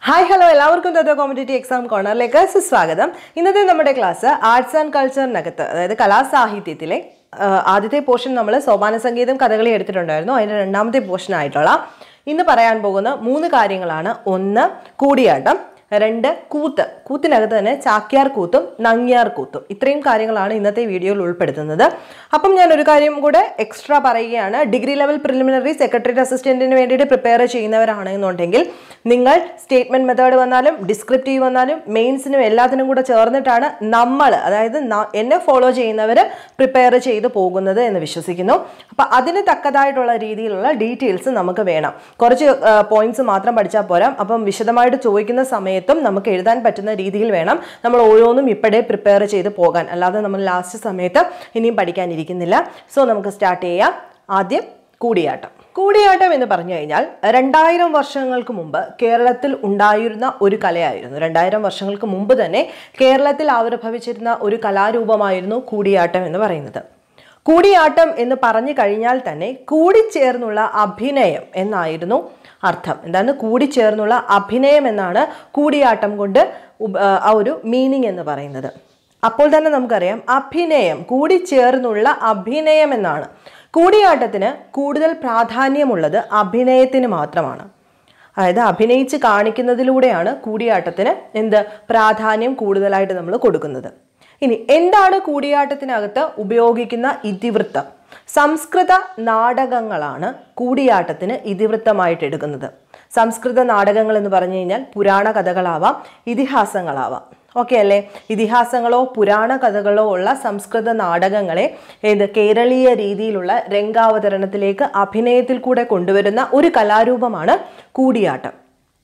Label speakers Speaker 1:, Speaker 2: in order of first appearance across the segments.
Speaker 1: hi hello എല്ലാവർക്കും തത്വ competitive exam കോർണറിലേക്ക് സുസ്വാഗതം ഇന്നത്തെ നമ്മുടെ ക്ലാസ് ആർട്സ് ആൻഡ് കൾച്ചറിനകത്ത് അതായത് കലാസാഹിത്യത്തിലെ ആ, ആദ്യത്തെ പോർഷൻ നമ്മൾ സോപാന സംഗീതം കഥകളി എടുത്തിട്ടുണ്ടായിരുന്നു അതിൻ്റെ രണ്ടാമത്തെ പോർഷൻ ആയിട്ടുള്ള ഇന്ന് പറയാൻ പോകുന്ന മൂന്ന് കാര്യങ്ങളാണ് ഒന്ന് കൂടിയാട്ടം രണ്ട് കൂത്ത് കൂത്തിനകത്ത് തന്നെ ചാക്യാർ കൂത്തും നങ്ങ്യാർ കൂത്തും ഇത്രയും കാര്യങ്ങളാണ് ഇന്നത്തെ വീഡിയോയിൽ ഉൾപ്പെടുത്തുന്നത് അപ്പം ഞാൻ ഒരു കാര്യം കൂടെ എക്സ്ട്രാ പറയുകയാണ് ഡിഗ്രി ലെവൽ പ്രിലിമിനറി സെക്രട്ടറി അസിസ്റ്റന്റിന് വേണ്ടിയിട്ട് പ്രിപ്പയർ ചെയ്യുന്നവരാണെന്നുണ്ടെങ്കിൽ നിങ്ങൾ സ്റ്റേറ്റ്മെന്റ് മെത്തേഡ് വന്നാലും ഡിസ്ക്രിപ്റ്റീവ് വന്നാലും മെയിൻസിനും എല്ലാത്തിനും കൂടെ ചേർന്നിട്ടാണ് നമ്മൾ അതായത് ന- എന്നെ ഫോളോ ചെയ്യുന്നവർ പ്രിപ്പയർ ചെയ്ത് പോകുന്നത് എന്ന് വിശ്വസിക്കുന്നു അപ്പം അതിന് തക്കതായിട്ടുള്ള രീതിയിലുള്ള ഡീറ്റെയിൽസ് നമുക്ക് വേണം കുറച്ച് പോയിന്റ്സ് മാത്രം പഠിച്ചാൽ പോരാ അപ്പം വിശദമായിട്ട് ചോദിക്കുന്ന സമയത്തും നമുക്ക് എഴുതാൻ പറ്റുന്ന രീതിയിൽ വേണം നമ്മൾ ഓരോന്നും ഇപ്പോഴേ പ്രിപ്പയർ ചെയ്ത് പോകാൻ അല്ലാതെ നമ്മൾ ലാസ്റ്റ് സമയത്ത് ഇനിയും പഠിക്കാനിരിക്കുന്നില്ല സോ നമുക്ക് സ്റ്റാർട്ട് ചെയ്യാം ആദ്യം കൂടിയാട്ടം കൂടിയാട്ടം എന്ന് പറഞ്ഞു കഴിഞ്ഞാൽ രണ്ടായിരം വർഷങ്ങൾക്ക് മുമ്പ് കേരളത്തിൽ ഉണ്ടായിരുന്ന ഒരു കലയായിരുന്നു രണ്ടായിരം വർഷങ്ങൾക്ക് മുമ്പ് തന്നെ കേരളത്തിൽ ആവിർഭവിച്ചിരുന്ന ഒരു കലാരൂപമായിരുന്നു കൂടിയാട്ടം എന്ന് പറയുന്നത് കൂടിയാട്ടം എന്ന് പറഞ്ഞു കഴിഞ്ഞാൽ തന്നെ കൂടിച്ചേർന്നുള്ള അഭിനയം എന്നായിരുന്നു അർത്ഥം എന്താണ് കൂടിച്ചേർന്നുള്ള അഭിനയം എന്നാണ് കൂടിയാട്ടം കൊണ്ട് ഉപ- ആ ഒരു മീനിങ് എന്ന് പറയുന്നത് അപ്പോൾ തന്നെ നമുക്കറിയാം അഭിനയം കൂടിച്ചേർന്നുള്ള അഭിനയം എന്നാണ് കൂടിയാട്ടത്തിന് കൂടുതൽ പ്രാധാന്യമുള്ളത് അഭിനയത്തിന് മാത്രമാണ് അതായത് അഭിനയിച്ച് കാണിക്കുന്നതിലൂടെയാണ് കൂടിയാട്ടത്തിന് എന്ത് പ്രാധാന്യം കൂടുതലായിട്ട് നമ്മൾ കൊടുക്കുന്നത് ഇനി എന്താണ് കൂടിയാട്ടത്തിനകത്ത് ഉപയോഗിക്കുന്ന ഇതിവൃത്തം സംസ്കൃത നാടകങ്ങളാണ് കൂടിയാട്ടത്തിന് ഇതിവൃത്തമായിട്ട് എടുക്കുന്നത് സംസ്കൃത നാടകങ്ങൾ എന്ന് പറഞ്ഞു കഴിഞ്ഞാൽ പുരാണ കഥകളാവാം ഇതിഹാസങ്ങളാവാം ഓക്കെ അല്ലേ ഇതിഹാസങ്ങളോ പുരാണ കഥകളോ ഉള്ള സംസ്കൃത നാടകങ്ങളെ ഏത് കേരളീയ രീതിയിലുള്ള രംഗാവതരണത്തിലേക്ക് അഭിനയത്തിൽ കൂടെ കൊണ്ടുവരുന്ന ഒരു കലാരൂപമാണ് കൂടിയാട്ടം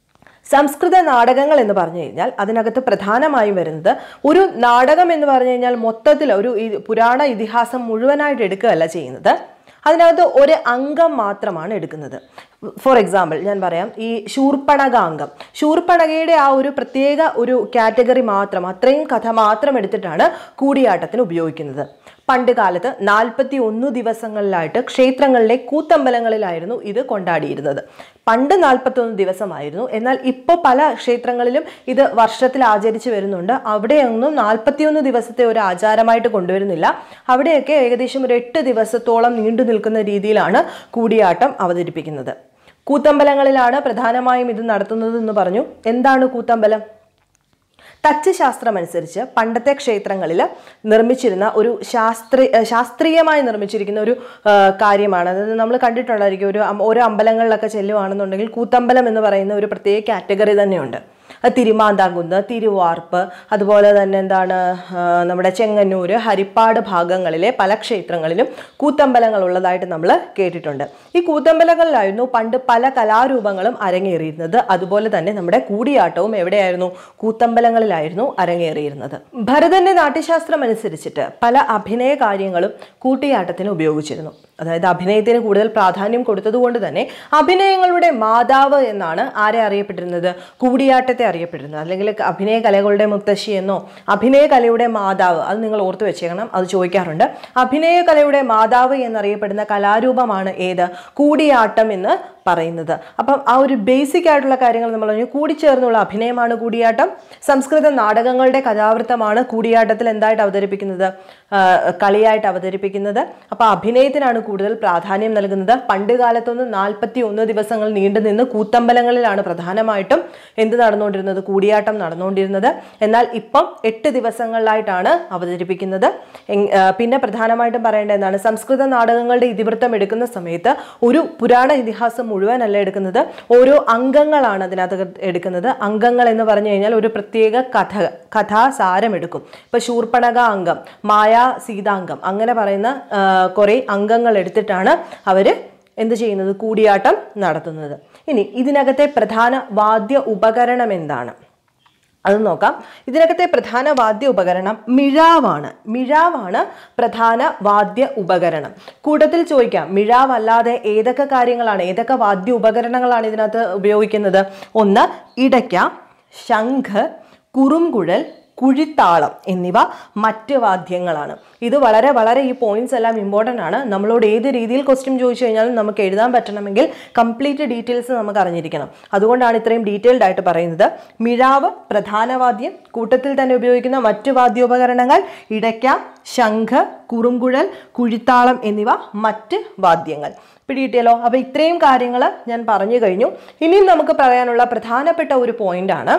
Speaker 1: സംസ്കൃത നാടകങ്ങൾ എന്ന് പറഞ്ഞു കഴിഞ്ഞാൽ അതിനകത്ത് പ്രധാനമായും വരുന്നത് ഒരു നാടകം എന്ന് പറഞ്ഞു കഴിഞ്ഞാൽ മൊത്തത്തിൽ ഒരു ഇ- പുരാണ ഇതിഹാസം മുഴുവനായിട്ട് എടുക്കുകയല്ല ചെയ്യുന്നത് അതിനകത്ത് ഒരു അംഗം മാത്രമാണ് എടുക്കുന്നത് ഫോർ എക്സാമ്പിൾ ഞാൻ പറയാം ഈ ശൂർപ്പണക അംഗം ശൂർപ്പണകയുടെ ആ ഒരു പ്രത്യേക ഒരു കാറ്റഗറി മാത്രം അത്രയും കഥ മാത്രം എടുത്തിട്ടാണ് കൂടിയാട്ടത്തിന് ഉപയോഗിക്കുന്നത് പണ്ട് കാലത്ത് നാൽപ്പത്തി ഒന്ന് ദിവസങ്ങളിലായിട്ട് ക്ഷേത്രങ്ങളിലെ കൂത്തമ്പലങ്ങളിലായിരുന്നു ഇത് കൊണ്ടാടിയിരുന്നത് പണ്ട് നാൽപ്പത്തി ഒന്ന് ദിവസമായിരുന്നു എന്നാൽ ഇപ്പോൾ പല ക്ഷേത്രങ്ങളിലും ഇത് വർഷത്തിൽ ആചരിച്ചു വരുന്നുണ്ട് അവിടെയൊന്നും നാൽപ്പത്തിയൊന്ന് ദിവസത്തെ ഒരു ആചാരമായിട്ട് കൊണ്ടുവരുന്നില്ല അവിടെയൊക്കെ ഏകദേശം ഒരു എട്ട് ദിവസത്തോളം നീണ്ടു നിൽക്കുന്ന രീതിയിലാണ് കൂടിയാട്ടം അവതരിപ്പിക്കുന്നത് കൂത്തമ്പലങ്ങളിലാണ് പ്രധാനമായും ഇത് നടത്തുന്നത് എന്ന് പറഞ്ഞു എന്താണ് കൂത്തമ്പലം തച്ച് ശാസ്ത്രം അനുസരിച്ച് പണ്ടത്തെ ക്ഷേത്രങ്ങളിൽ നിർമ്മിച്ചിരുന്ന ഒരു ശാസ്ത്രീ ശാസ്ത്രീയമായി നിർമ്മിച്ചിരിക്കുന്ന ഒരു ആ, കാര്യമാണ് അതായത് നമ്മൾ കണ്ടിട്ടുണ്ടായിരിക്കും ഒരു അം- ഓരോ അമ്പലങ്ങളിലൊക്കെ ചെല്ലുവാണെന്നുണ്ടെങ്കിൽ കൂത്തമ്പലം എന്ന് പറയുന്ന ഒരു പ്രത്യേക കാറ്റഗറി തന്നെയുണ്ട് അത് തിരുമാന്താംകുന്ന് തിരുവാർപ്പ് അതുപോലെ തന്നെ എന്താണ് ആ, നമ്മുടെ ചെങ്ങന്നൂർ ഹരിപ്പാട് ഭാഗങ്ങളിലെ പല ക്ഷേത്രങ്ങളിലും കൂത്തമ്പലങ്ങൾ ഉള്ളതായിട്ട് നമ്മൾ കേട്ടിട്ടുണ്ട് ഈ കൂത്തമ്പലങ്ങളിലായിരുന്നു പണ്ട് പല കലാരൂപങ്ങളും അരങ്ങേറിയിരുന്നത് അതുപോലെ തന്നെ നമ്മുടെ കൂടിയാട്ടവും എവിടെയായിരുന്നു കൂത്തമ്പലങ്ങളിലായിരുന്നു അരങ്ങേറിയിരുന്നത് ഭരതന്റെ നാട്യശാസ്ത്രം അനുസരിച്ചിട്ട് പല അഭിനയ കാര്യങ്ങളും കൂട്ടിയാട്ടത്തിന് ഉപയോഗിച്ചിരുന്നു അതായത് അഭിനയത്തിന് കൂടുതൽ പ്രാധാന്യം കൊടുത്തതുകൊണ്ട് തന്നെ അഭിനയങ്ങളുടെ മാതാവ് എന്നാണ് ആരെ അറിയപ്പെട്ടിരുന്നത് കൂടിയാട്ടത്തെ അറിയപ്പെട്ടിരുന്നത് അല്ലെങ്കിൽ അഭിനയ കലകളുടെ മുത്തശ്ശി എന്നോ അഭിനയ കലയുടെ മാതാവ് അത് നിങ്ങൾ ഓർത്തു വെച്ചേക്കണം അത് ചോദിക്കാറുണ്ട് അഭിനയ കലയുടെ മാതാവ് എന്നറിയപ്പെടുന്ന കലാരൂപമാണ് ഏത് കൂടിയാട്ടം എന്ന് പറയുന്നത് അപ്പം ആ ഒരു ബേസിക് ആയിട്ടുള്ള കാര്യങ്ങൾ നമ്മൾ പറഞ്ഞു കൂടിച്ചേർന്നുള്ള അഭിനയമാണ് കൂടിയാട്ടം സംസ്കൃത നാടകങ്ങളുടെ കഥാവൃത്തമാണ് കൂടിയാട്ടത്തിൽ എന്തായിട്ട് അവതരിപ്പിക്കുന്നത് ആ, കളിയായിട്ട് അവതരിപ്പിക്കുന്നത് അപ്പോൾ അഭിനയത്തിനാണ് കൂടുതൽ പ്രാധാന്യം നൽകുന്നത് പണ്ട് കാലത്തൊന്നും നാൽപ്പത്തി ഒന്ന് ദിവസങ്ങൾ നീണ്ടു നിന്ന് കൂത്തമ്പലങ്ങളിലാണ് പ്രധാനമായിട്ടും എന്ത് നടന്നുകൊണ്ടിരുന്നത് കൂടിയാട്ടം നടന്നുകൊണ്ടിരുന്നത് എന്നാൽ ഇപ്പം എട്ട് ദിവസങ്ങളിലായിട്ടാണ് അവതരിപ്പിക്കുന്നത് എങ്- ആ, പിന്നെ പ്രധാനമായിട്ടും പറയേണ്ടത് എന്താണ് സംസ്കൃത നാടകങ്ങളുടെ ഇതിവൃത്തം എടുക്കുന്ന സമയത്ത് ഒരു പുരാണ ഇതിഹാസം മുഴുവനല്ല എടുക്കുന്നത് ഓരോ അംഗങ്ങളാണ് അതിനകത്ത് എടുക്കുന്നത് അംഗങ്ങൾ എന്ന് പറഞ്ഞു കഴിഞ്ഞാൽ ഒരു പ്രത്യേക കഥ കഥാസാരം എടുക്കും ഇപ്പൊ ശൂർപ്പണക അംഗം മായാ സീതാംഗം അങ്ങനെ പറയുന്ന ആ, കുറെ അംഗങ്ങൾ എടുത്തിട്ടാണ് അവര് എന്ത് ചെയ്യുന്നത് കൂടിയാട്ടം നടത്തുന്നത് ഇനി ഇതിനകത്തെ പ്രധാന വാദ്യ ഉപകരണം എന്താണ് അത് നോക്കാം ഇതിനകത്തെ പ്രധാന വാദ്യ ഉപകരണം മിഴാവാണ് മിഴാവാണ് പ്രധാന വാദ്യ ഉപകരണം കൂട്ടത്തിൽ ചോദിക്കാം മിഴാവ് അല്ലാതെ ഏതൊക്കെ കാര്യങ്ങളാണ് ഏതൊക്കെ വാദ്യ ഉപകരണങ്ങളാണ് ഇതിനകത്ത് ഉപയോഗിക്കുന്നത് ഒന്ന് ഇടയ്ക്ക ശംഖ് കുറുംകുഴൽ കുഴിത്താളം എന്നിവ മറ്റ് വാദ്യങ്ങളാണ് ഇത് വളരെ വളരെ ഈ പോയിന്റ്സ് എല്ലാം ഇമ്പോർട്ടൻ്റ് ആണ് നമ്മളോട് ഏത് രീതിയിൽ ക്വസ്റ്റ്യൻ ചോദിച്ചു കഴിഞ്ഞാലും നമുക്ക് എഴുതാൻ പറ്റണമെങ്കിൽ കംപ്ലീറ്റ് ഡീറ്റെയിൽസ് നമുക്ക് അറിഞ്ഞിരിക്കണം അതുകൊണ്ടാണ് ഇത്രയും ഡീറ്റെയിൽഡ് ആയിട്ട് പറയുന്നത് മിഴാവ് പ്രധാന വാദ്യം കൂട്ടത്തിൽ തന്നെ ഉപയോഗിക്കുന്ന മറ്റ് വാദ്യോപകരണങ്ങൾ ഇടയ്ക്ക ശംഖ് കുറുംകുഴൽ കുഴിത്താളം എന്നിവ മറ്റ് വാദ്യങ്ങൾ പിടികിട്ടിയല്ലോ അപ്പോൾ ഇത്രയും കാര്യങ്ങൾ ഞാൻ പറഞ്ഞു കഴിഞ്ഞു ഇനിയും നമുക്ക് പറയാനുള്ള പ്രധാനപ്പെട്ട ഒരു പോയിന്റാണ്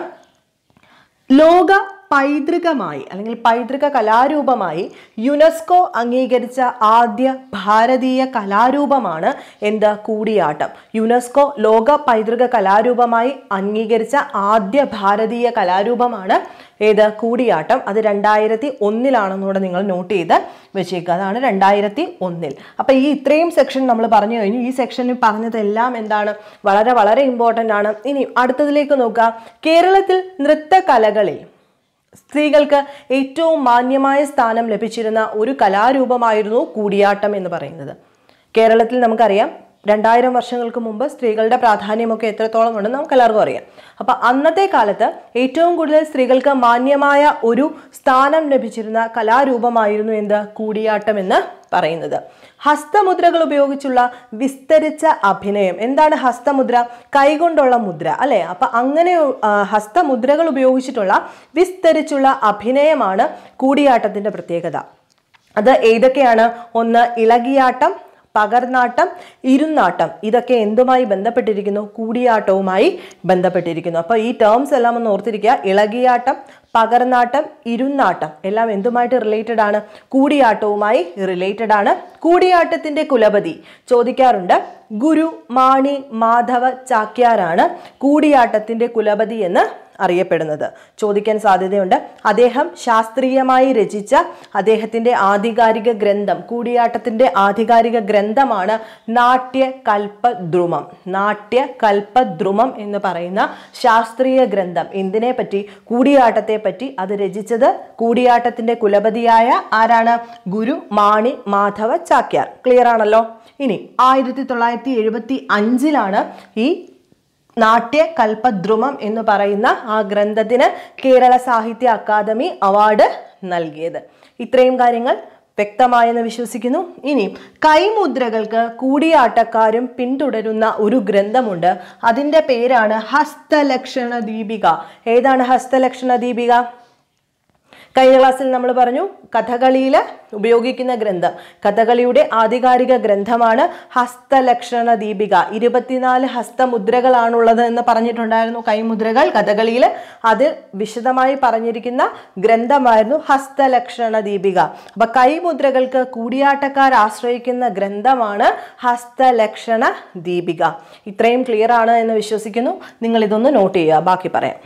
Speaker 1: ലോക പൈതൃകമായി അല്ലെങ്കിൽ പൈതൃക കലാരൂപമായി യുനെസ്കോ അംഗീകരിച്ച ആദ്യ ഭാരതീയ കലാരൂപമാണ് എന്ത് കൂടിയാട്ടം യുനെസ്കോ ലോക പൈതൃക കലാരൂപമായി അംഗീകരിച്ച ആദ്യ ഭാരതീയ കലാരൂപമാണ് ഏത് കൂടിയാട്ടം അത് രണ്ടായിരത്തി ഒന്നിലാണെന്നൂടെ നിങ്ങൾ നോട്ട് ചെയ്ത് വെച്ചേക്കുക അതാണ് രണ്ടായിരത്തി ഒന്നിൽ അപ്പം ഈ ഇത്രയും സെക്ഷൻ നമ്മൾ പറഞ്ഞു കഴിഞ്ഞു ഈ സെക്ഷനിൽ പറഞ്ഞതെല്ലാം എന്താണ് വളരെ വളരെ ഇമ്പോർട്ടൻ്റ് ആണ് ഇനി അടുത്തതിലേക്ക് നോക്കുക കേരളത്തിൽ നൃത്തകലകളിൽ സ്ത്രീകൾക്ക് ഏറ്റവും മാന്യമായ സ്ഥാനം ലഭിച്ചിരുന്ന ഒരു കലാരൂപമായിരുന്നു കൂടിയാട്ടം എന്ന് പറയുന്നത് കേരളത്തിൽ നമുക്കറിയാം രണ്ടായിരം വർഷങ്ങൾക്ക് മുമ്പ് സ്ത്രീകളുടെ പ്രാധാന്യമൊക്കെ എത്രത്തോളം ഉണ്ടെന്ന് നമുക്ക് എല്ലാവർക്കും അറിയാം അപ്പൊ അന്നത്തെ കാലത്ത് ഏറ്റവും കൂടുതൽ സ്ത്രീകൾക്ക് മാന്യമായ ഒരു സ്ഥാനം ലഭിച്ചിരുന്ന കലാരൂപമായിരുന്നു എന്ത് കൂടിയാട്ടം എന്ന് പറയുന്നത് ഹസ്തമുദ്രകൾ ഉപയോഗിച്ചുള്ള വിസ്തരിച്ച അഭിനയം എന്താണ് ഹസ്തമുദ്ര കൈകൊണ്ടുള്ള മുദ്ര അല്ലെ അപ്പൊ അങ്ങനെ ആ, ഹസ്തമുദ്രകൾ ഉപയോഗിച്ചിട്ടുള്ള വിസ്തരിച്ചുള്ള അഭിനയമാണ് കൂടിയാട്ടത്തിന്റെ പ്രത്യേകത അത് ഏതൊക്കെയാണ് ഒന്ന് ഇളകിയാട്ടം പകർനാട്ടം ഇരുന്നാട്ടം ഇതൊക്കെ എന്തുമായി ബന്ധപ്പെട്ടിരിക്കുന്നു കൂടിയാട്ടവുമായി ബന്ധപ്പെട്ടിരിക്കുന്നു അപ്പോൾ ഈ ടേംസ് എല്ലാം ഒന്ന് ഓർത്തിരിക്കുക ഇളകിയാട്ടം പകർനാട്ടം ഇരുന്നാട്ടം എല്ലാം എന്തുമായിട്ട് റിലേറ്റഡ് ആണ് കൂടിയാട്ടവുമായി റിലേറ്റഡ് ആണ് കൂടിയാട്ടത്തിന്റെ കുലപതി ചോദിക്കാറുണ്ട് ഗുരു മാണി മാധവ ചാക്യാരാണ് കൂടിയാട്ടത്തിന്റെ കുലപതി എന്ന് അറിയപ്പെടുന്നത് ചോദിക്കാൻ സാധ്യതയുണ്ട് അദ്ദേഹം ശാസ്ത്രീയമായി രചിച്ച അദ്ദേഹത്തിന്റെ ആധികാരിക ഗ്രന്ഥം കൂടിയാട്ടത്തിന്റെ ആധികാരിക ഗ്രന്ഥമാണ് നാട്യകൽപദ്രുമം നാട്യകൽപദ്രുമം എന്ന് പറയുന്ന ശാസ്ത്രീയ ഗ്രന്ഥം എന്തിനെ പറ്റി കൂടിയാട്ടത്തെ പറ്റി അത് രചിച്ചത് കൂടിയാട്ടത്തിന്റെ കുലപതിയായ ആരാണ് ഗുരു മാണി മാധവ ചാക്യാർ ക്ലിയർ ആണല്ലോ ഇനി ആയിരത്തി തൊള്ളായിരത്തി എഴുപത്തി അഞ്ചിലാണ് ഈ നാട്യ കൽപദ്രുമം എന്ന് പറയുന്ന ആ ഗ്രന്ഥത്തിന് കേരള സാഹിത്യ അക്കാദമി അവാർഡ് നൽകിയത് ഇത്രയും കാര്യങ്ങൾ വ്യക്തമായെന്ന് വിശ്വസിക്കുന്നു ഇനി കൈമുദ്രകൾക്ക് കൂടിയാട്ടക്കാരും പിന്തുടരുന്ന ഒരു ഗ്രന്ഥമുണ്ട് അതിൻ്റെ പേരാണ് ഹസ്തലക്ഷണ ദീപിക ഏതാണ് ഹസ്തലക്ഷണ ദീപിക കഴിഞ്ഞ ക്ലാസ്സിൽ നമ്മൾ പറഞ്ഞു കഥകളിയിൽ ഉപയോഗിക്കുന്ന ഗ്രന്ഥം കഥകളിയുടെ ആധികാരിക ഗ്രന്ഥമാണ് ഹസ്തലക്ഷണ ദീപിക ഇരുപത്തിനാല് ഹസ്തമുദ്രകളാണുള്ളത് എന്ന് പറഞ്ഞിട്ടുണ്ടായിരുന്നു കൈമുദ്രകൾ കഥകളിയിൽ അത് വിശദമായി പറഞ്ഞിരിക്കുന്ന ഗ്രന്ഥമായിരുന്നു ഹസ്തലക്ഷണ ദീപിക അപ്പൊ കൈമുദ്രകൾക്ക് കൂടിയാട്ടക്കാർ ആശ്രയിക്കുന്ന ഗ്രന്ഥമാണ് ഹസ്തലക്ഷണ ദീപിക ഇത്രയും ക്ലിയർ ആണ് എന്ന് വിശ്വസിക്കുന്നു നിങ്ങൾ ഇതൊന്ന് നോട്ട് ചെയ്യുക ബാക്കി പറയാം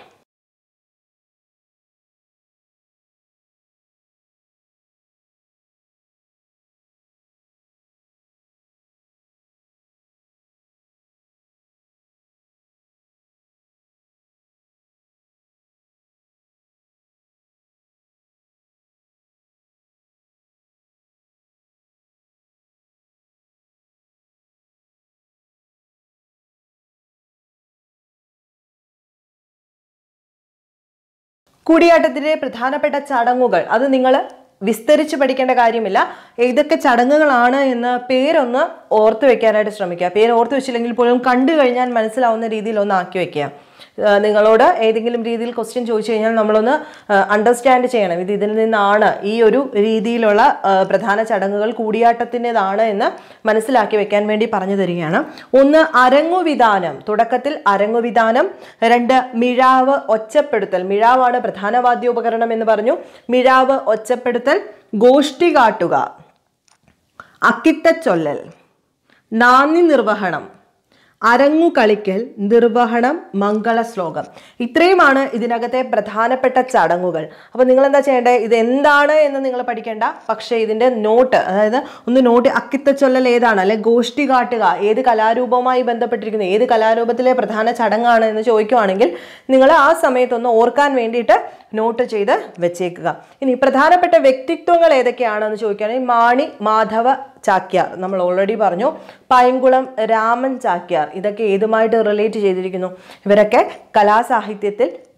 Speaker 1: കൂടിയാട്ടത്തിലെ പ്രധാനപ്പെട്ട ചടങ്ങുകൾ അത് നിങ്ങൾ വിസ്തരിച്ച് പഠിക്കേണ്ട കാര്യമില്ല ഏതൊക്കെ ചടങ്ങുകളാണ് എന്ന് പേരൊന്ന് ഓർത്ത് വെക്കാനായിട്ട് ശ്രമിക്കുക പേര് ഓർത്ത് വെച്ചില്ലെങ്കിൽ പോലും കണ്ടു കഴിഞ്ഞാൽ മനസ്സിലാവുന്ന രീതിയിൽ ഒന്ന് ആക്കി വെക്കുക ആ, നിങ്ങളോട് ഏതെങ്കിലും രീതിയിൽ ക്വസ്റ്റ്യൻ ചോദിച്ചു കഴിഞ്ഞാൽ നമ്മളൊന്ന് അണ്ടർസ്റ്റാൻഡ് ചെയ്യണം ഇത് ഇതിൽ നിന്നാണ് ഈ ഒരു രീതിയിലുള്ള ആ, പ്രധാന ചടങ്ങുകൾ കൂടിയാട്ടത്തിൻ്റെതാണ് എന്ന് മനസ്സിലാക്കി വെക്കാൻ വേണ്ടി പറഞ്ഞു തരികയാണ് ഒന്ന് അരങ്ങുവിധാനം തുടക്കത്തിൽ അരങ്ങുവിധാനം രണ്ട് മിഴാവ് ഒച്ചപ്പെടുത്തൽ മിഴാവാണ് പ്രധാന വാദ്യോപകരണം എന്ന് പറഞ്ഞു മിഴാവ് ഒച്ചപ്പെടുത്തൽ ഗോഷ്ഠി കാട്ടുക അക്കിട്ടച്ചൊല്ലൽ നാന്ദി നിർവഹണം അരങ്ങു കളിക്കൽ നിർവഹണം മംഗള ശ്ലോകം ഇത്രയുമാണ് ഇതിനകത്തെ പ്രധാനപ്പെട്ട ചടങ്ങുകൾ അപ്പോൾ നിങ്ങൾ എന്താ ചെയ്യേണ്ടത് ഇത് എന്താണ് എന്ന് നിങ്ങൾ പഠിക്കേണ്ട പക്ഷേ ഇതിൻ്റെ നോട്ട് അതായത് ഒന്ന് നോട്ട് അക്കിത്തച്ചൊല്ലൽ ഏതാണ് അല്ലെ ഗോഷ്ഠി കാട്ടുക ഏത് കലാരൂപവുമായി ബന്ധപ്പെട്ടിരിക്കുന്നു ഏത് കലാരൂപത്തിലെ പ്രധാന ചടങ്ങാണ് എന്ന് ചോദിക്കുവാണെങ്കിൽ നിങ്ങൾ ആ സമയത്തൊന്ന് ഓർക്കാൻ വേണ്ടിയിട്ട് നോട്ട് ചെയ്ത് വെച്ചേക്കുക ഇനി പ്രധാനപ്പെട്ട വ്യക്തിത്വങ്ങൾ ഏതൊക്കെയാണെന്ന് ചോദിക്കുകയാണെങ്കിൽ മാണി മാധവ ചാക്യാർ നമ്മൾ ഓൾറെഡി പറഞ്ഞു പൈങ്കുളം രാമൻ ചാക്യാർ ഇതൊക്കെ ഏതുമായിട്ട് റിലേറ്റ് ചെയ്തിരിക്കുന്നു ഇവരൊക്കെ കലാസാഹിത്യത്തിൽ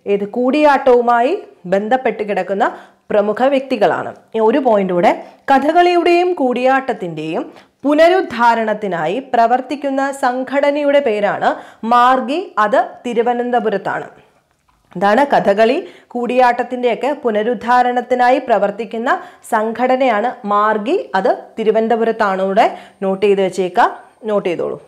Speaker 1: ഏത് കൂടിയാട്ടവുമായി ബന്ധപ്പെട്ട് കിടക്കുന്ന പ്രമുഖ വ്യക്തികളാണ് ഈ ഒരു പോയിന്റ് കൂടെ കഥകളിയുടെയും കൂടിയാട്ടത്തിൻ്റെയും പുനരുദ്ധാരണത്തിനായി പ്രവർത്തിക്കുന്ന സംഘടനയുടെ പേരാണ് മാർഗി അത് തിരുവനന്തപുരത്താണ് ഇതാണ് കഥകളി കൂടിയാട്ടത്തിൻ്റെയൊക്കെ പുനരുദ്ധാരണത്തിനായി പ്രവർത്തിക്കുന്ന സംഘടനയാണ് മാർഗി അത് തിരുവനന്തപുരത്താണ് ഇവിടെ നോട്ട് ചെയ്ത് വെച്ചേക്കുക നോട്ട് ചെയ്തോളൂ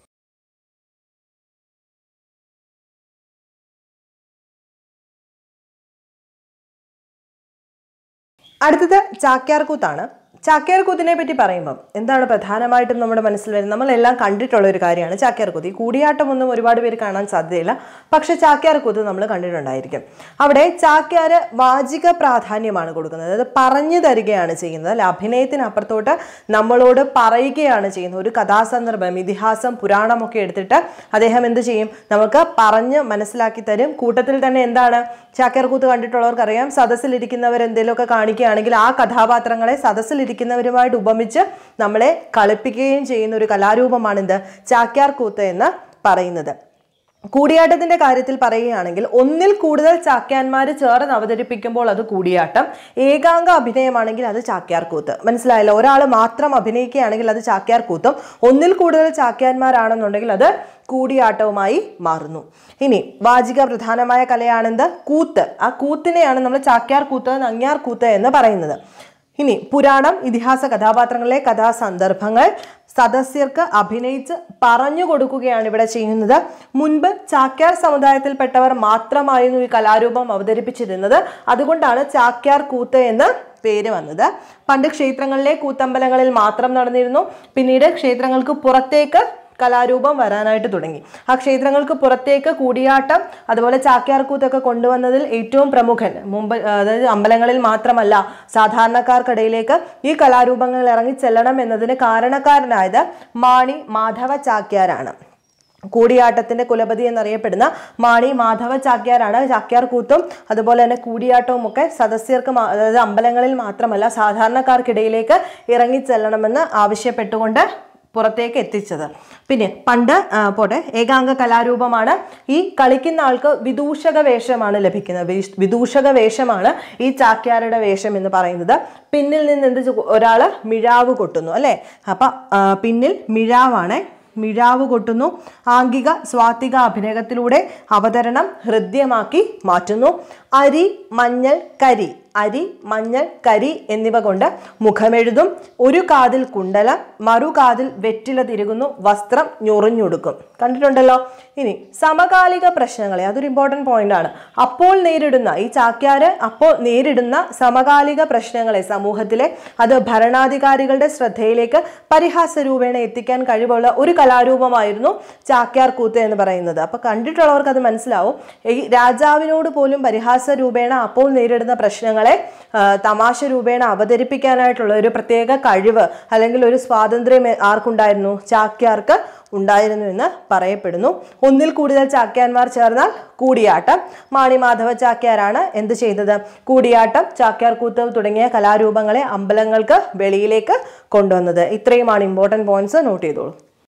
Speaker 1: അടുത്തത് ചാക്യാർകൂത്താണ് ചാക്യാർകൂത്തിനെ പറ്റി പറയുമ്പം എന്താണ് പ്രധാനമായിട്ടും നമ്മുടെ മനസ്സിൽ വരുന്നത് നമ്മളെല്ലാം കണ്ടിട്ടുള്ള ഒരു കാര്യമാണ് ചാക്യാർകൂത്ത് ഈ കൂടിയാട്ടമൊന്നും ഒരുപാട് പേര് കാണാൻ സാധ്യതയില്ല പക്ഷെ ചാക്യാർകൂത്ത് നമ്മൾ കണ്ടിട്ടുണ്ടായിരിക്കും അവിടെ ചാക്യാര് വാചിക പ്രാധാന്യമാണ് കൊടുക്കുന്നത് അതായത് പറഞ്ഞു തരികയാണ് ചെയ്യുന്നത് അല്ലെ അഭിനയത്തിന് അപ്പുറത്തോട്ട് നമ്മളോട് പറയുകയാണ് ചെയ്യുന്നത് ഒരു കഥാസന്ദർഭം ഇതിഹാസം പുരാണമൊക്കെ എടുത്തിട്ട് അദ്ദേഹം എന്ത് ചെയ്യും നമുക്ക് പറഞ്ഞ് മനസ്സിലാക്കി തരും കൂട്ടത്തിൽ തന്നെ എന്താണ് ചാക്യാർകൂത്ത് കണ്ടിട്ടുള്ളവർക്കറിയാം സദസ്സിലിരിക്കുന്നവർ എന്തെങ്കിലുമൊക്കെ കാണിക്കുകയാണെങ്കിൽ ആ കഥാപാത്രങ്ങളെ സദസ്സിലിരിക്കുന്നവരുമായിട്ട് ഉപമിച്ച് നമ്മളെ കളിപ്പിക്കുകയും ചെയ്യുന്ന ഒരു കലാരൂപമാണ് എന്ത് ചാക്യാർകൂത്ത് എന്ന് പറയുന്നത് കൂടിയാട്ടത്തിന്റെ കാര്യത്തിൽ പറയുകയാണെങ്കിൽ ഒന്നിൽ കൂടുതൽ ചാക്യാന്മാർ ചേർന്ന് അവതരിപ്പിക്കുമ്പോൾ അത് കൂടിയാട്ടം ഏകാംഗ അഭിനയമാണെങ്കിൽ അത് ചാക്യാർകൂത്ത് മനസ്സിലായല്ലോ ഒരാൾ മാത്രം അഭിനയിക്കുകയാണെങ്കിൽ അത് ചാക്യാർകൂത്തും ഒന്നിൽ കൂടുതൽ ചാക്യാന്മാരാണെന്നുണ്ടെങ്കിൽ അത് കൂടിയാട്ടവുമായി മാറുന്നു ഇനി വാചിക പ്രധാനമായ കലയാണെന്ത് കൂത്ത് ആ കൂത്തിനെയാണ് നമ്മൾ ചാക്യാർ കൂത്ത് നങ്ങ്യാർ കൂത്ത് എന്ന് പറയുന്നത് ഇനി പുരാണം ഇതിഹാസ കഥാപാത്രങ്ങളിലെ കഥാസന്ദർഭങ്ങൾ സദസ്യർക്ക് അഭിനയിച്ച് പറഞ്ഞു കൊടുക്കുകയാണ് ഇവിടെ ചെയ്യുന്നത് മുൻപ് ചാക്യാർ സമുദായത്തിൽപ്പെട്ടവർ മാത്രമായിരുന്നു ഈ കലാരൂപം അവതരിപ്പിച്ചിരുന്നത് അതുകൊണ്ടാണ് ചാക്യാർ കൂത്ത് എന്ന് പേര് വന്നത് പണ്ട് ക്ഷേത്രങ്ങളിലെ കൂത്തമ്പലങ്ങളിൽ മാത്രം നടന്നിരുന്നു പിന്നീട് ക്ഷേത്രങ്ങൾക്ക് പുറത്തേക്ക് കലാരൂപം വരാനായിട്ട് തുടങ്ങി ആ ക്ഷേത്രങ്ങൾക്ക് പുറത്തേക്ക് കൂടിയാട്ടം അതുപോലെ ചാക്യാർകൂത്തൊക്കെ കൊണ്ടുവന്നതിൽ ഏറ്റവും പ്രമുഖൻ മുമ്പ് അതായത് അമ്പലങ്ങളിൽ മാത്രമല്ല സാധാരണക്കാർക്കിടയിലേക്ക് ഈ കലാരൂപങ്ങൾ ഇറങ്ങി ചെല്ലണം എന്നതിന് കാരണക്കാരനായത് മാണി മാധവ ചാക്യാരാണ് കൂടിയാട്ടത്തിന്റെ കുലപതി എന്നറിയപ്പെടുന്ന മാണി മാധവ ചാക്യാരാണ് ചാക്യാർ കൂത്തും അതുപോലെ തന്നെ കൂടിയാട്ടവും ഒക്കെ സദസ്യർക്ക് മാ- അതായത് അമ്പലങ്ങളിൽ മാത്രമല്ല സാധാരണക്കാർക്കിടയിലേക്ക് ഇറങ്ങിച്ചെല്ലണമെന്ന് ആവശ്യപ്പെട്ടുകൊണ്ട് പുറത്തേക്ക് എത്തിച്ചത് പിന്നെ പണ്ട് ആ, പോട്ടെ ഏകാംഗ കലാരൂപമാണ് ഈ കളിക്കുന്ന ആൾക്ക് വിദൂഷക വേഷമാണ് ലഭിക്കുന്നത് വിഷ്- വിദൂഷക വേഷമാണ് ഈ ചാക്യാരുടെ വേഷം എന്ന് പറയുന്നത് പിന്നിൽ നിന്ന് എന്ത് ചെ- ഒരാള് മിഴാവ് കൊട്ടുന്നു അല്ലെ അപ്പൊ ആ, പിന്നിൽ മിഴാവാണ് മിഴാവ് കൊട്ടുന്നു ആംഗിക സ്വാത്തിക അഭിനയത്തിലൂടെ അവതരണം ഹൃദ്യമാക്കി മാറ്റുന്നു അരി മഞ്ഞൾ കരി അരി മഞ്ഞൾ കരി എന്നിവ കൊണ്ട് മുഖമെഴുതും ഒരു കാതിൽ കുണ്ടലം മറുകാതിൽ വെറ്റില തിരുകുന്നു വസ്ത്രം ഞൊറിഞ്ഞൊടുക്കും കണ്ടിട്ടുണ്ടല്ലോ ഇനി സമകാലിക പ്രശ്നങ്ങളെ അതൊരു ഇമ്പോർട്ടൻറ്റ് പോയിന്റ് ആണ് അപ്പോൾ നേരിടുന്ന ഈ ചാക്യാര് അപ്പോൾ നേരിടുന്ന സമകാലിക പ്രശ്നങ്ങളെ സമൂഹത്തിലെ അത് ഭരണാധികാരികളുടെ ശ്രദ്ധയിലേക്ക് പരിഹാസ രൂപേണ എത്തിക്കാൻ കഴിവുള്ള ഒരു കലാരൂപമായിരുന്നു ചാക്യാർ കൂത്ത് എന്ന് പറയുന്നത് അപ്പൊ കണ്ടിട്ടുള്ളവർക്ക് അത് മനസ്സിലാവും ഈ രാജാവിനോട് പോലും പരിഹാസ രൂപേണ അപ്പോൾ നേരിടുന്ന പ്രശ്നങ്ങളെ ആ, തമാശ രൂപേണ അവതരിപ്പിക്കാനായിട്ടുള്ള ഒരു പ്രത്യേക കഴിവ് അല്ലെങ്കിൽ ഒരു സ്വാതന്ത്ര്യം ആർക്കുണ്ടായിരുന്നു ചാക്യാർക്ക് ഉണ്ടായിരുന്നു എന്ന് പറയപ്പെടുന്നു ഒന്നിൽ കൂടുതൽ ചാക്യാന്മാർ ചേർന്നാൽ കൂടിയാട്ടം മാണിമാധവ ചാക്യാരാണ് എന്ത് ചെയ്തത് കൂടിയാട്ടം ചാക്യാർ കൂത്ത് തുടങ്ങിയ കലാരൂപങ്ങളെ അമ്പലങ്ങൾക്ക് വെളിയിലേക്ക് കൊണ്ടുവന്നത് ഇത്രയുമാണ് ഇമ്പോർട്ടൻറ്റ് പോയിന്റ്സ് നോട്ട് ചെയ്തോളൂ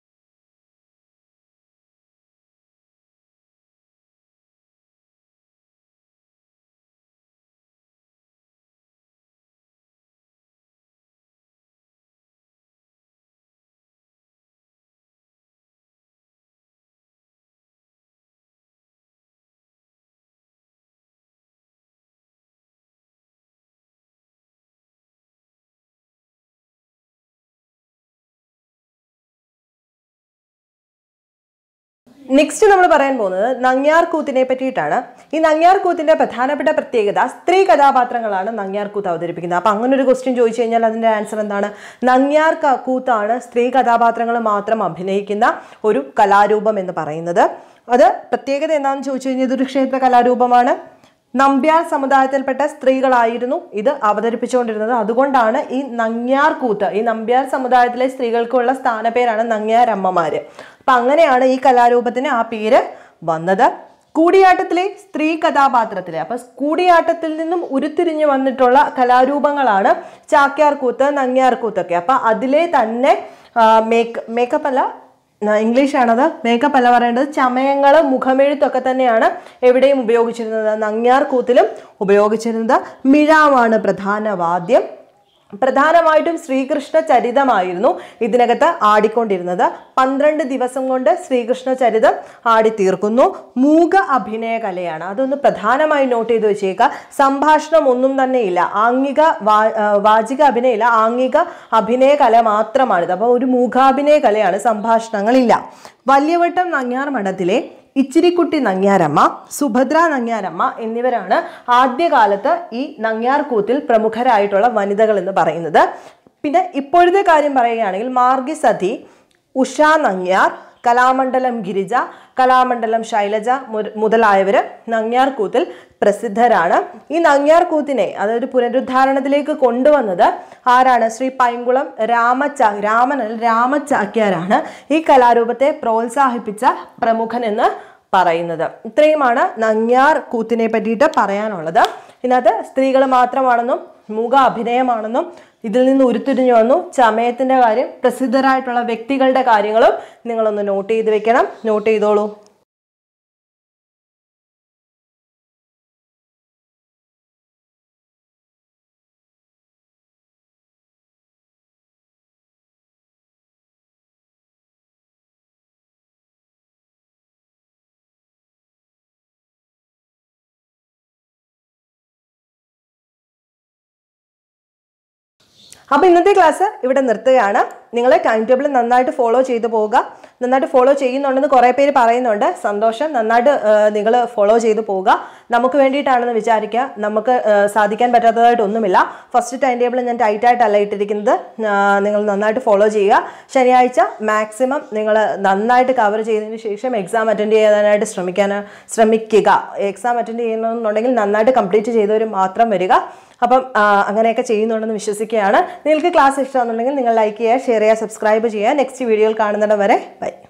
Speaker 1: നെക്സ്റ്റ് നമ്മൾ പറയാൻ പോകുന്നത് നങ്ങ്യാർ കൂത്തിനെ പറ്റിയിട്ടാണ് ഈ നങ്ങ്യാർ കൂത്തിന്റെ പ്രധാനപ്പെട്ട പ്രത്യേകത സ്ത്രീ കഥാപാത്രങ്ങളാണ് നങ്ങ്യാർ കൂത്ത് അവതരിപ്പിക്കുന്നത് അപ്പൊ അങ്ങനെ ഒരു ക്വസ്റ്റ്യൻ ചോദിച്ചു കഴിഞ്ഞാൽ അതിന്റെ ആൻസർ എന്താണ് നങ്ങ്യാർ ക- കൂത്താണ് സ്ത്രീ കഥാപാത്രങ്ങൾ മാത്രം അഭിനയിക്കുന്ന ഒരു കലാരൂപം എന്ന് പറയുന്നത് അത് പ്രത്യേകത എന്താണെന്ന് ചോദിച്ചു കഴിഞ്ഞാൽ ഇതൊരു ക്ഷേത്ര കലാരൂപമാണ് നമ്പ്യാർ സമുദായത്തിൽപ്പെട്ട സ്ത്രീകളായിരുന്നു ഇത് അവതരിപ്പിച്ചുകൊണ്ടിരുന്നത് അതുകൊണ്ടാണ് ഈ നങ്ങ്യാർ കൂത്ത് ഈ നമ്പ്യാർ സമുദായത്തിലെ സ്ത്രീകൾക്കുള്ള സ്ഥാനപ്പേരാണ് നങ്ങ്യാർ അമ്മമാര് അപ്പൊ അങ്ങനെയാണ് ഈ കലാരൂപത്തിന് ആ പേര് വന്നത് കൂടിയാട്ടത്തിലെ സ്ത്രീ കഥാപാത്രത്തിലെ അപ്പൊ കൂടിയാട്ടത്തിൽ നിന്നും ഉരുത്തിരിഞ്ഞു വന്നിട്ടുള്ള കലാരൂപങ്ങളാണ് ചാക്യാർ കൂത്ത് നങ്ങ്യാർ കൂത്തൊക്കെ അപ്പൊ അതിലെ തന്നെ മേക്ക് മേക്കപ്പ് അല്ല ഇംഗ്ലീഷാണത് മേക്കപ്പ് അല്ല പറയേണ്ടത് ചമയങ്ങൾ മുഖമെഴുത്തൊക്കെ തന്നെയാണ് എവിടെയും ഉപയോഗിച്ചിരുന്നത് നങ്ങ്യാർ കൂത്തിലും ഉപയോഗിച്ചിരുന്നത് മിഴാവാണ് പ്രധാന വാദ്യം പ്രധാനമായിട്ടും ശ്രീകൃഷ്ണ ചരിതമായിരുന്നു ഇതിനകത്ത് ആടിക്കൊണ്ടിരുന്നത് പന്ത്രണ്ട് ദിവസം കൊണ്ട് ശ്രീകൃഷ്ണ ചരിതം ആടി തീർക്കുന്നു മൂക അഭിനയ കലയാണ് അതൊന്ന് പ്രധാനമായി നോട്ട് ചെയ്ത് വെച്ചേക്കുക സംഭാഷണം ഒന്നും തന്നെ ഇല്ല ആംഗിക വാ ആ, വാചിക അഭിനയമില്ല ആംഗിക അഭിനയ കല മാത്രമാണിത് അപ്പോൾ ഒരു മൂകാഭിനയ കലയാണ് സംഭാഷണങ്ങളില്ല വല്യവട്ടം നങ്ങ്യാർ മഠത്തിലെ ഇച്ചിരിക്കുട്ടി നങ്ങ്യാരമ്മ സുഭദ്ര നങ്ങ്യാരമ്മ എന്നിവരാണ് ആദ്യകാലത്ത് ഈ നങ്ങ്യാർ കൂത്തിൽ പ്രമുഖരായിട്ടുള്ള വനിതകൾ എന്ന് പറയുന്നത് പിന്നെ ഇപ്പോഴത്തെ കാര്യം പറയുകയാണെങ്കിൽ മാർഗി സതി ഉഷ നങ്ങ്യാർ കലാമണ്ഡലം ഗിരിജ കലാമണ്ഡലം ശൈലജ മു- മുതലായവര് നങ്ങ്യാർ കൂത്തിൽ പ്രസിദ്ധരാണ് ഈ നങ്ങ്യാർ കൂത്തിനെ അതൊരു പുനരുദ്ധാരണത്തിലേക്ക് കൊണ്ടുവന്നത് ആരാണ് ശ്രീ പൈങ്കുളം രാമചാ രാമനൽ രാമചാക്യാരാണ് ഈ കലാരൂപത്തെ പ്രോത്സാഹിപ്പിച്ച പ്രമുഖൻ എന്ന് പറയുന്നത് ഇത്രയുമാണ് നങ്ങ്യാർ കൂത്തിനെ പറ്റിയിട്ട് പറയാനുള്ളത് ഇതിനകത്ത് സ്ത്രീകൾ മാത്രമാണെന്നും മൂക അഭിനയമാണെന്നും ഇതിൽ നിന്ന് ഉരുത്തിരിഞ്ഞു വന്നു ചമയത്തിന്റെ കാര്യം പ്രസിദ്ധരായിട്ടുള്ള വ്യക്തികളുടെ കാര്യങ്ങളും നിങ്ങളൊന്ന് നോട്ട് ചെയ്ത് വെക്കണം നോട്ട് ചെയ്തോളൂ അപ്പോൾ ഇന്നത്തെ ക്ലാസ് ഇവിടെ നിർത്തുകയാണ് നിങ്ങൾ ടൈം ടേബിൾ നന്നായിട്ട് ഫോളോ ചെയ്തു പോവുക നന്നായിട്ട് ഫോളോ ചെയ്യുന്നുണ്ടെന്ന് കുറേ പേര് പറയുന്നുണ്ട് സന്തോഷം നന്നായിട്ട് നിങ്ങൾ ഫോളോ ചെയ്തു പോവുക നമുക്ക് വേണ്ടിയിട്ടാണെന്ന് വിചാരിക്കുക നമുക്ക് ആ, സാധിക്കാൻ പറ്റാത്തതായിട്ടൊന്നുമില്ല ഫസ്റ്റ് ടൈം ടേബിൾ ഞാൻ ടൈറ്റായിട്ടല്ല ഇട്ടിരിക്കുന്നത് ആ, നിങ്ങൾ നന്നായിട്ട് ഫോളോ ചെയ്യുക ശനിയാഴ്ച മാക്സിമം നിങ്ങൾ നന്നായിട്ട് കവർ ചെയ്തതിന് ശേഷം എക്സാം അറ്റൻഡ് ചെയ്യാനായിട്ട് ശ്രമിക്കാൻ ശ്രമിക്കുക എക്സാം അറ്റൻഡ് ചെയ്യണമെന്നുണ്ടെങ്കിൽ നന്നായിട്ട് കംപ്ലീറ്റ് ചെയ്തവർ മാത്രം വരിക അപ്പം ആ, അങ്ങനെയൊക്കെ ചെയ്യുന്നുണ്ടെന്ന് വിശ്വസിക്കുകയാണ് നിങ്ങൾക്ക് ക്ലാസ് ഇഷ്ടമാണെന്നുണ്ടെങ്കിൽ നിങ്ങൾ ലൈക്ക് ചെയ്യുക ഷെയർ ചെയ്യുക സബ്സ്ക്രൈബ് ചെയ്യുക നെക്സ്റ്റ് വീഡിയോയിൽ കാണുന്നിടം വരെ ബൈ